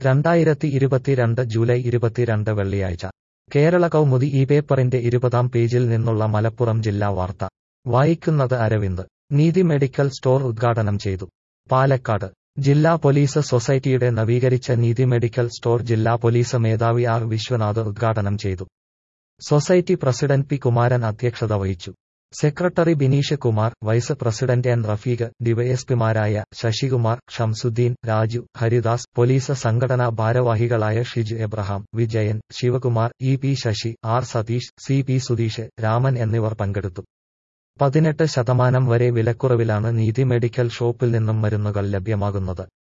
രണ്ടായിരത്തി ഇരുപത്തിരണ്ട് ജൂലൈ ഇരുപത്തിരണ്ട് വെള്ളിയാഴ്ച കേരള കൗമുദി ഈ പേപ്പറിന്റെ ഇരുപതാം പേജിൽ നിന്നുള്ള മലപ്പുറം ജില്ലാ വാർത്ത വായിക്കുന്നത് അരവിന്ദ് നീതി മെഡിക്കൽ സ്റ്റോർ ഉദ്ഘാടനം ചെയ്തു പാലക്കാട് ജില്ലാ പോലീസ് സൊസൈറ്റിയുടെ നവീകരിച്ച നീതി മെഡിക്കൽ സ്റ്റോർ ജില്ലാ പോലീസ് മേധാവി ആർ വിശ്വനാഥ് ഉദ്ഘാടനം ചെയ്തു സൊസൈറ്റി പ്രസിഡന്റ് പി കുമാരൻ അധ്യക്ഷത വഹിച്ചു secretary Bineesh Kumar vice president N Rafeeq ഡിവൈഎസ്പിമാരായ ശശികുമാർ ഷംസുദ്ദീൻ രാജു ഹരിദാസ് പോലീസ് സംഘടനാ ഭാരവാഹികളായ Shiju Abraham Vijayan Sivakumar E P Sasi R Satheesh C P Sudheesh Raman എന്നിവർ പങ്കെടുത്തു പതിനെട്ട് ശതമാനം വരെ വിലക്കുറവിലാണ് നീതി മെഡിക്കൽ ഷോപ്പിൽ നിന്നും മരുന്നുകൾ ലഭ്യമാകുന്നത്